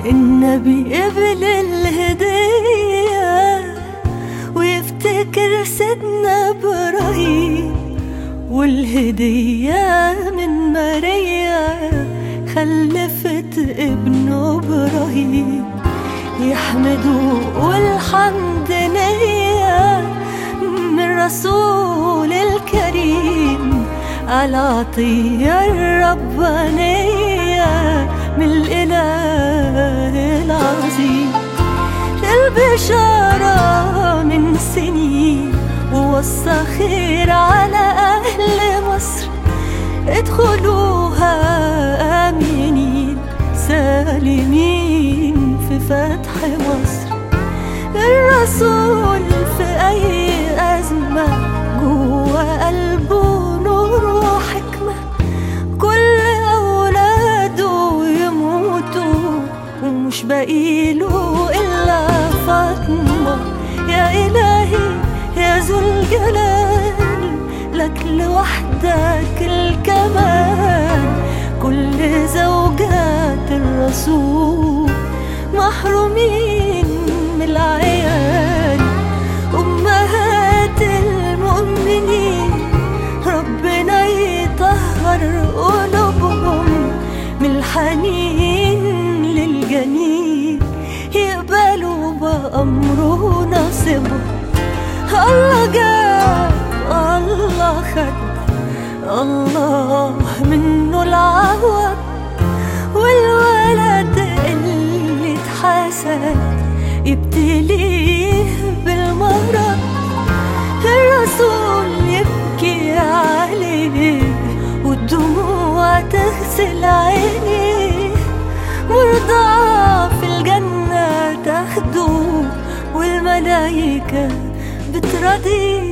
النبي قبل الهدية ويفتكر سيدنا إبراهيم والهدية من ماريا خلفت ابنه إبراهيم يحمدوا والحمد نية من رسول الكريم العطية الربانية من الإله العظيم البشارة من سنين ووصى خير على أهل مصر ادخلوها آمنين سالمين في فتح مصر الرسول في أي أزمة جوا قلبه نور وحكمة كل أولاده يموتوا ومش باقيله إلا فاطمة يا إلهي يا ذو الجلال لك لوحدك الكمال كل زوجات الرسول محرومين من العيال أمهات المؤمنين ربنا يطهر قلوبهم من الحنين للجنين يقبلوا بأمره نصيبهم الله جاب الله خد الله منه العوض والولد اللي اتحسد يبتليه بالمرض الرسول يبكي عليه والدموع تغسل عينيه مرضى في الجنة تاخده والملايكة بترضيه